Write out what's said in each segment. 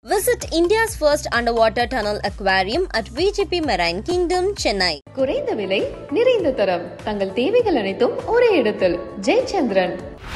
Visit India's first underwater tunnel aquarium at VGP Marine Kingdom, Chennai. குறைந்த விலை நிறைந்த தரம் தங்கள் தேவைகள் அனைத்தும் ஒரே இடத்தில் ஜெயச்சந்திரன்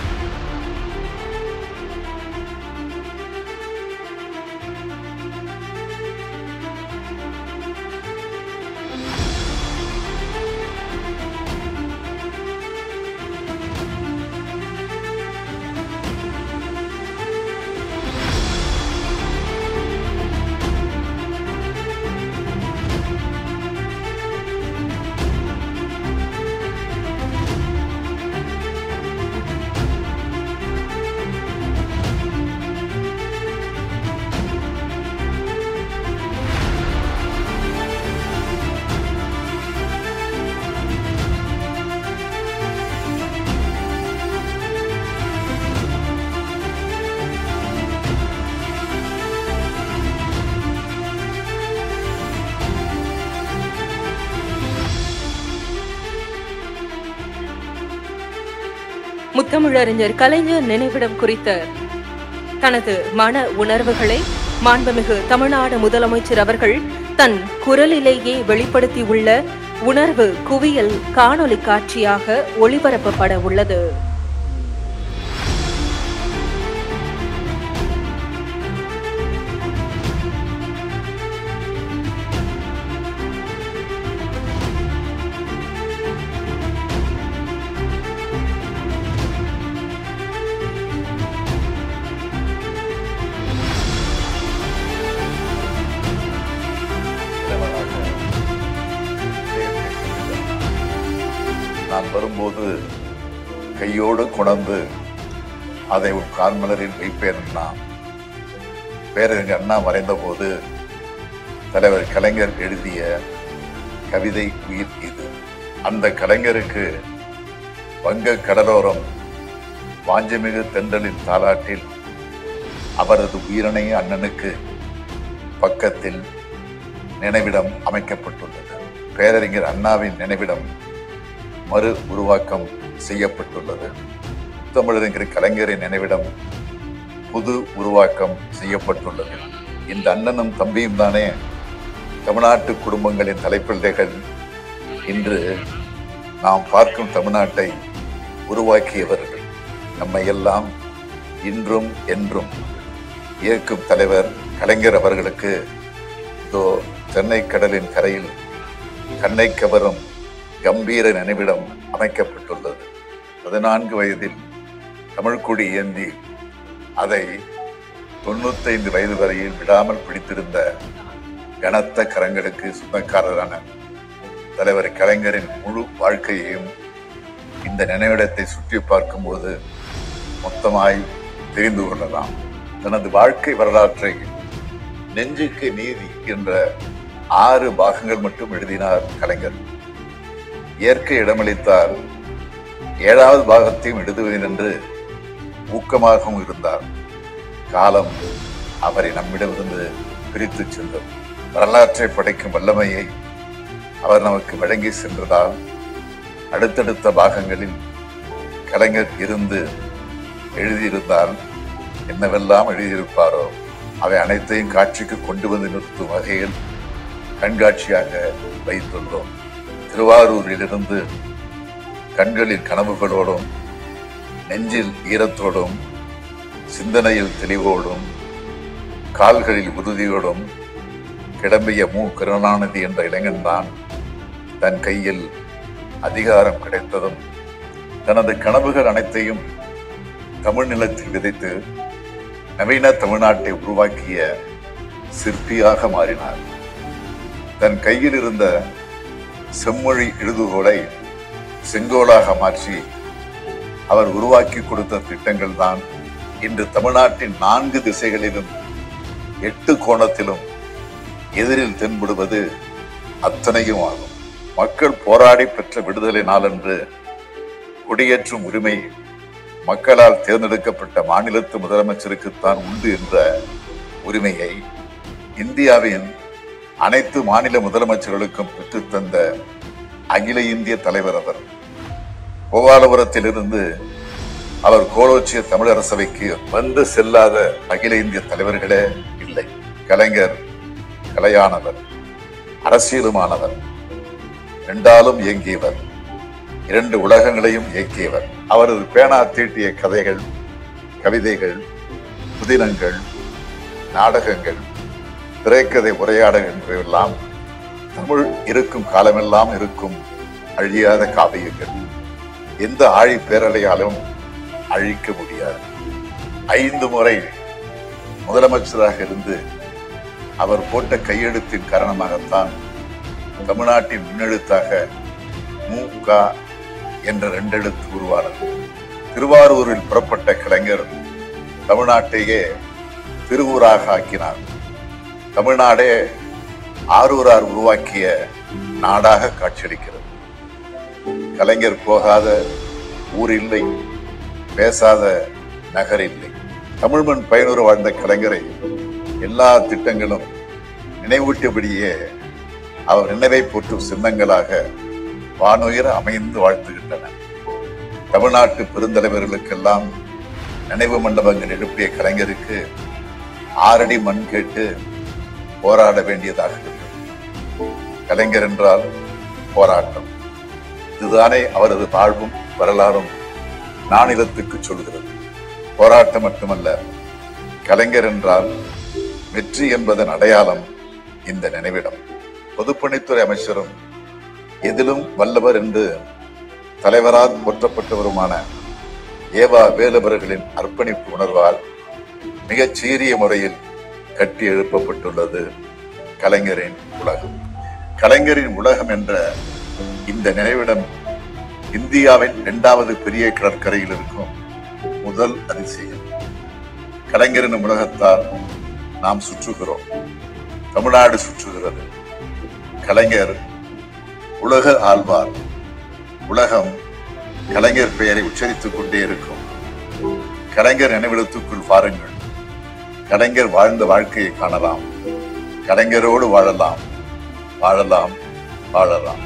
முத்தமிழறிஞர் கலைஞர் நினைவிடம் குறித்த தனது மன உணர்வுகளை மாண்புமிகு தமிழ்நாடு முதலமைச்சர் அவர்கள் தன் குரலிலேயே வெளிப்படுத்தியுள்ள உணர்வு குவியல் காணொளி காட்சியாக ஒளிபரப்பப்பட உள்ளது நான் வரும்போது கையோடு கொணர்ந்து அதை உன் கால்மலரில் வைப்பேன் அண்ணா பேரறிஞர் அண்ணா மறைந்த போது தலைவர் கலைஞர் எழுதிய கவிதை உயிர் இது அந்த கலைஞருக்கு வங்க கடலோரம் வாஞ்சமிகு தென்றலின் தாலாட்டில் அவரது உயிரினை அண்ணனுக்கு பக்கத்தில் நினைவிடம் அமைக்கப்பட்டுள்ளது பேரறிஞர் அண்ணாவின் நினைவிடம் மறு உருவாக்கம் செய்யப்பட்டுள்ளது முத்தமிழறிஞர் கலைஞரின் நினைவிடம் புது உருவாக்கம் செய்யப்பட்டுள்ளது இந்த அண்ணனும் தம்பியும் தானே தமிழ்நாட்டு குடும்பங்களின் தலைப்பிள்ளைகள் இன்று நாம் பார்க்கும் தமிழ்நாட்டை உருவாக்கியவர்கள் நம்மை எல்லாம் இன்றும் என்றும் இயக்கும் தலைவர் கலைஞர் அவர்களுக்கு இதோ சென்னை கடலின் கரையில் கண்ணை கவரும் கம்பீர நினைவிடம் அமைக்கப்பட்டுள்ளது பதினான்கு வயதில் தமிழ்குடி ஏந்தி அதை தொண்ணூத்தைந்து வயது வரையில் விடாமல் பிடித்திருந்த கனத்த கரங்களுக்கு சொந்தக்காரரான தலைவர் கலைஞரின் முழு வாழ்க்கையையும் இந்த நினைவிடத்தை சுற்றி பார்க்கும்போது மொத்தமாய் தெரிந்து கொள்ளலாம் தனது வாழ்க்கை வரலாற்றை நெஞ்சுக்கு நீதி என்ற ஆறு பாகங்கள் மட்டும் எழுதினார் கலைஞர் இயற்கை இடமளித்தால் ஏழாவது பாகத்தையும் எழுதுவேன் என்று ஊக்கமாகவும் இருந்தார் காலம் அவரை நம்மிடமிருந்து பிரித்து சென்றது வரலாற்றை படைக்கும் வல்லமையை அவர் நமக்கு வழங்கி சென்றதால் அடுத்தடுத்த பாகங்களில் கலைஞர் இருந்து எழுதியிருந்தால் என்னவெல்லாம் எழுதியிருப்பாரோ அவை அனைத்தையும் காட்சிக்கு கொண்டு வந்து நிறுத்தும் வகையில் கண்காட்சியாக வைத்துள்ளோம் திருவாரூரிலிருந்து கண்களில் கனவுகளோடும் நெஞ்சில் ஈரத்தோடும் சிந்தனையில் தெளிவோடும் கால்களில் உறுதியோடும் கிளம்பிய மு கருணாநிதி என்ற இளைஞன்தான் தன் கையில் அதிகாரம் கிடைத்ததும் தனது கனவுகள் அனைத்தையும் தமிழ் நிலத்தில் விதைத்து நவீன தமிழ்நாட்டை உருவாக்கிய சிற்பியாக மாறினார் தன் கையில் இருந்த செம்மொழி எழுதுகோலை செங்கோலாக மாற்றி அவர் உருவாக்கி கொடுத்த திட்டங்கள் தான் இன்று தமிழ்நாட்டின் நான்கு திசைகளிலும் எட்டு கோணத்திலும் எதிரில் தென்படுவது அத்தனையும் ஆகும் மக்கள் போராடி பெற்ற விடுதலை நாளன்று குடியேற்றும் உரிமை மக்களால் தேர்ந்தெடுக்கப்பட்ட மாநிலத்து முதலமைச்சருக்குத்தான் உண்டு என்ற உரிமையை இந்தியாவின் அனைத்து மாநில முதலமைச்சர்களுக்கும் பெற்றுத்தந்த அகில இந்திய தலைவர் அவர் கோபாலபுரத்திலிருந்து அவர் கோலோச்சிய தமிழரசவைக்கு வந்து செல்லாத அகில இந்திய தலைவர்களே இல்லை கலைஞர் கலையானவர் அரசியலுமானவர் ரெண்டாலும் இயங்கியவர் இரண்டு உலகங்களையும் இயக்கியவர் அவரது பேனா தீட்டிய கதைகள் கவிதைகள் புதினங்கள் நாடகங்கள் திரைக்கதை உரையாடல்கள் எல்லாம் தமிழ் இருக்கும் காலமெல்லாம் இருக்கும் அழியாத காவியங்கள் எந்த ஆழி பேரலையாலும் அழிக்க முடியாது ஐந்து முறை முதலமைச்சராக இருந்து அவர் போட்ட கையெழுத்தின் காரணமாகத்தான் தமிழ்நாட்டின் முன்னெழுத்தாக மு க என்ற ரெண்டெழுத்து உருவானது திருவாரூரில் புறப்பட்ட கலைஞர் தமிழ்நாட்டையே திருவூராக ஆக்கினார் தமிழ்நாடே ஆரூரார் உருவாக்கிய நாடாக காட்சியளிக்கிறது கலைஞர் போகாத ஊர் இல்லை பேசாத நகர் இல்லை தமிழ் மண் பயனுறு வாழ்ந்த கலைஞரை எல்லா திட்டங்களும் நினைவூட்டியபடியே அவர் நினைவை போற்றும் சின்னங்களாக வானுயர அமைந்து வாழ்த்துகின்றன தமிழ்நாட்டு பெருந்தலைவர்களுக்கெல்லாம் நினைவு மண்டபங்கள் எழுப்பிய கலைஞருக்கு ஆறடி மண் கேட்டு போராட வேண்டியதாக இருந்தது கலைஞர் என்றால் போராட்டம் இதுதானே அவரது வாழ்வும் வரலாறும் நானிலத்துக்கு சொல்கிறது போராட்டம் மட்டுமல்ல கலைஞர் என்றால் வெற்றி என்பதன் அடையாளம் இந்த நினைவிடம் பொதுப்பணித்துறை அமைச்சரும் எதிலும் வல்லவர் என்று தலைவரால் போற்றப்பட்டவருமான ஏவா வேலுவர்களின் அர்ப்பணிப்பு உணர்வால் மிகச் சீரிய முறையில் கட்டி எழுப்பப்பட்டுள்ளது கலைஞரின் உலகம் கலைஞரின் உலகம் என்ற இந்த நினைவிடம் இந்தியாவின் இரண்டாவது பெரிய கடற்கரையில் இருக்கும் முதல் அதிசயம் கலைஞரின் உலகத்தால் நாம் சுற்றுகிறோம் தமிழ்நாடு சுற்றுகிறது கலைஞர் உலக ஆழ்வார் உலகம் கலைஞர் பெயரை உச்சரித்துக் கொண்டே இருக்கும் கலைஞர் நினைவிடத்துக்குள் பாருங்கள் கலைஞர் வாழ்ந்த வாழ்க்கையை காணலாம் கலைஞரோடு வாழலாம் வாழலாம் வாழலாம்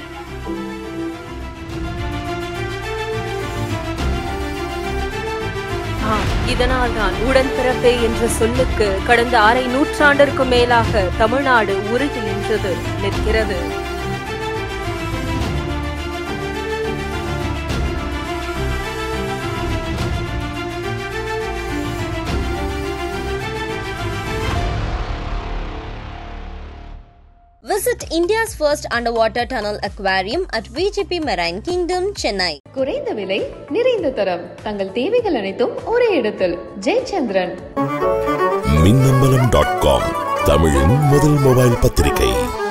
ஆம், இதனால்தான் உடன்பிறப்பே என்ற சொல்லுக்கு கடந்த அரை நூற்றாண்டிற்கும் மேலாக தமிழ்நாடு உருகி நின்றது நிற்கிறது Visit India's first underwater tunnel aquarium at VGP Marine Kingdom, Chennai. குறைந்த விலை நிறைந்த தரம் தங்கள் தேவைகள் அனைத்தும் ஒரே இடத்தில் ஜெயச்சந்திரன் மின்னம்பலம் டாட் காம் தமிழின் முதல் மொபைல் பத்திரிகை